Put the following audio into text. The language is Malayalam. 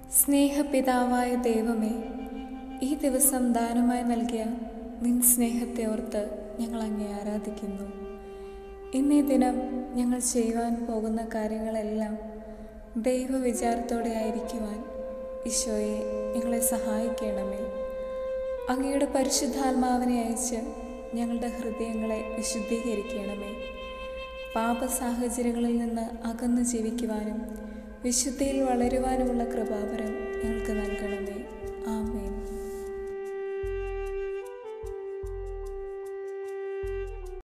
സ്നേഹപിതാവായ ദൈവമേ ഈ ദിവസം ദാനമായി നൽകിയ നിൻ സ്നേഹത്തെ ഓർത്ത് ഞങ്ങൾ അങ്ങേ ആരാധിക്കുന്നു ഇന്നീ ദിനം ഞങ്ങൾ ചെയ്യുവാൻ പോകുന്ന കാര്യങ്ങളെല്ലാം ദൈവവിചാരത്തോടെ ആയിരിക്കുവാൻ ഈശോയെ ഞങ്ങളെ സഹായിക്കണമേ അങ്ങയുടെ പരിശുദ്ധാത്മാവിനെ അയച്ച് ഞങ്ങളുടെ ഹൃദയങ്ങളെ വിശുദ്ധീകരിക്കണമേ പാപ സാഹചര്യങ്ങളിൽ നിന്ന് അകന്നു ജീവിക്കുവാനും വിശുദ്ധിയിൽ വളരുവാനുമുള്ള കൃപാവരം ഞങ്ങൾക്ക് നൽകണമേ ആമേൻ